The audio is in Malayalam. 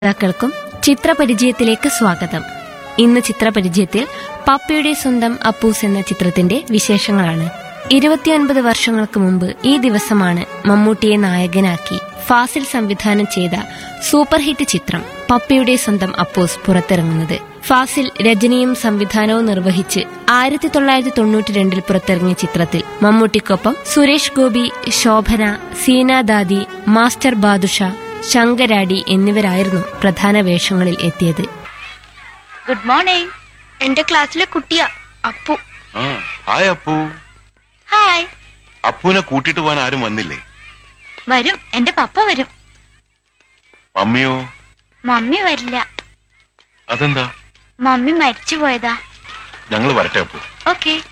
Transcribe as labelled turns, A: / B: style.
A: ശ്രോതാക്കൾക്കും ചിത്രപരിചയത്തിലേക്ക് സ്വാഗതം ഇന്ന് ചിത്രപരിചയത്തിൽ പപ്പയുടെ സ്വന്തം അപ്പൂസ് എന്ന ചിത്രത്തിന്റെ വിശേഷങ്ങളാണ് ഇരുപത്തിയൊൻപത് വർഷങ്ങൾക്ക് മുമ്പ് ഈ ദിവസമാണ് മമ്മൂട്ടിയെ നായകനാക്കി ഫാസിൽ സംവിധാനം ചെയ്ത സൂപ്പർ ഹിറ്റ് ചിത്രം പപ്പയുടെ സ്വന്തം അപ്പൂസ് പുറത്തിറങ്ങുന്നത് ഫാസിൽ രചനയും സംവിധാനവും നിർവഹിച്ച് ആയിരത്തി തൊള്ളായിരത്തി തൊണ്ണൂറ്റി രണ്ടിൽ പുറത്തിറങ്ങിയ ചിത്രത്തിൽ മമ്മൂട്ടിക്കൊപ്പം സുരേഷ് ഗോപി ശോഭന സീന ദാദി മാസ്റ്റർ ബാദുഷ ശങ്കരാടി എന്നിവരായിരുന്നു പ്രധാന വേഷങ്ങളിൽ എത്തിയത്
B: ഗുഡ് മോർണിംഗ് എന്റെ ക്ലാസ്സിലെ കുട്ടിയാ അപ്പു
C: ആ ഹായ് അപ്പു
B: ഹായ്
C: അപ്പുവിനെ കൂട്ടിട്ട് പോകാൻ ആരും വന്നില്ലേ
B: വരും എന്റെ പപ്പ വരും
C: മമ്മിയോ
B: മമ്മി വരില്ല
C: അതെന്താ
B: മമ്മി മരിച്ചു പോയതാ
C: ഞങ്ങൾ വരട്ടെ അപ്പു
B: ഓക്കെ